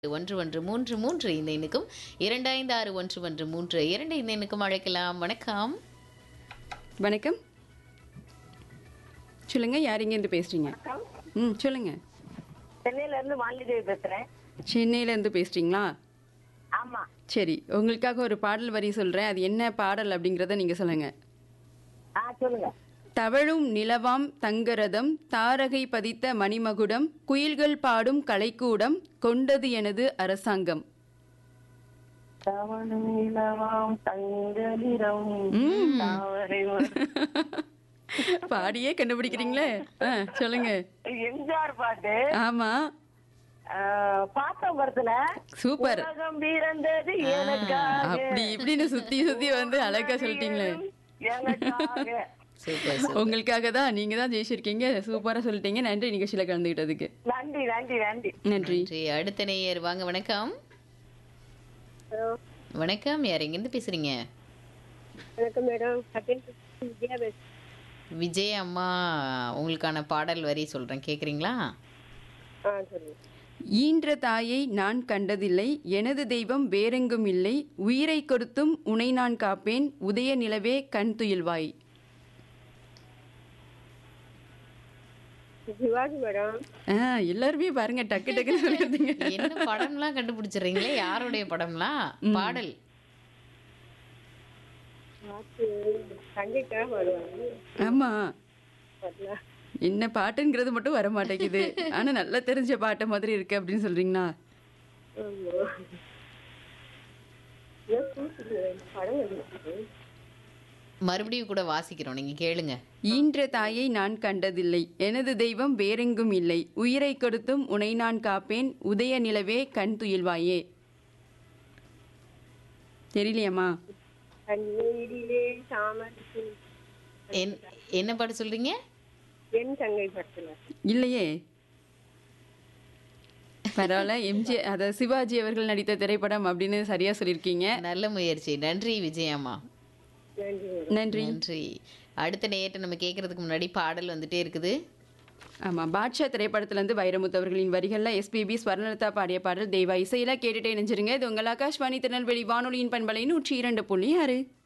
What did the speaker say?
ஒன்று ஒன்று மூன்று மூன்று இந்த எண்ணுக்கும் இரண்டு ஐந்து ஆறு ஒன்று ஒன்று மூன்று இரண்டு இந்த எண்ணுக்கும் அழைக்கலாம் வணக்கம் வணக்கம் சொல்லுங்க யார் இங்கேருந்து பேசுறீங்க ம் சொல்லுங்க சென்னையில இருந்து மாலிதேவி பேசுறேன் சென்னையில இருந்து பேசுறீங்களா ஆமா சரி உங்களுக்காக ஒரு பாடல் வரி சொல்றேன் அது என்ன பாடல் அப்படிங்கறத நீங்க சொல்லுங்க ஆ சொல்லுங்க தவழும் நிலவாம் தங்கரதம் தாரகை பதித்த மணிமகுடம் குயில்கள் பாடும் கலைக்கூடம் கொண்டது எனது அரசாங்கம் தவணு நிலவாம் தங்க நிறம் தாவரை பாடியே கண்டுபிடிக்கிறீங்களே ஆ, சொல்லுங்க எம்ஜிஆர் பாட்டு ஆமா ஆ, பாத்த படத்துல சூப்பர் உலகம் பிறந்தது எனக்காக அப்படி இப்படின்னு சுத்தி சுத்தி வந்து அழகா சொல்லிட்டீங்களே எனக்காக சூப்பர் சூப்பர். உங்களுக்காக தான் நீங்க தான் ஜெயிச்சிருக்கீங்க சூப்பரா சொல்லிட்டீங்க நன்றி நிகழ்ச்சியில கலந்துகிட்டதுக்கு நன்றி நன்றி நன்றி நன்றி நன்றி அடுத்த நேயர் வாங்க வணக்கம் வணக்கம் யார் எங்கேருந்து பேசுறீங்க வணக்கம் மேடம் விஜயா பேசுறேன் விஜய் அம்மா உங்களுக்கான பாடல் வரி சொல்றேன் கேக்குறீங்களா ஆ சொல்லுங்க ஈன்ற தாயை நான் கண்டதில்லை எனது தெய்வம் வேறெங்கும் இல்லை உயிரை கொடுத்தும் உனை நான் காப்பேன் உதய நிலவே கண் துயில்வாய் சிவாஜி மேடம் ஆ, எல்லாருமே பாருங்க டக்கு டக்குன்னு சொல்லிருந்தீங்க என்ன படம்லாம் கண்டுபிடிச்சிடுறீங்களே யாருடைய படம்லாம் பாடல் கண்டிப்பா வருவாங்க ஆமா என்ன பாட்டுங்கிறது மட்டும் வர மாட்டேங்குது ஆனா நல்லா தெரிஞ்ச பாட்டு மாதிரி இருக்கு அப்படின்னு சொல்றீங்களா மறுபடியும் கூட வாசிக்கிறோம் நீங்க கேளுங்க ஈன்ற தாயை நான் கண்டதில்லை எனது தெய்வம் வேறெங்கும் இல்லை உயிரை கொடுத்தும் உனை நான் காப்பேன் உதய நிலவே கண் துயில்வாயே தெரியலையாம்மா கண்ணீரிலே சாமரத்தில் என்- என்ன பாட்டு சொல்றீங்க என் தங்கை படத்துல இல்லையே பரவாயில்ல எம்ஜி அத சிவாஜி அவர்கள் நடித்த திரைப்படம் அப்படின்னு சரியா சொல்லியிருக்கீங்க நல்ல முயற்சி நன்றி விஜய் அம்மா நன்றி நன்றி நன்றி அடுத்த நேயத்தை நம்ம கேட்கறதுக்கு முன்னாடி பாடல் வந்துட்டே இருக்குது ஆமா பாட்ஷா திரைப்படத்துல இருந்து வைரமுத்து அவர்களின் வரிகள்ல எஸ்பிபி ஸ்வர்ணலதா பாடிய பாடல் தெய்வா இசையில கேட்டுட்டே நினைச்சிருங்க இது உங்கள் ஆகாஷ்வாணி திருநெல்வேலி வானொலியின் பண்பலை நூற்றி இரண்டு புள்ளி ஆறு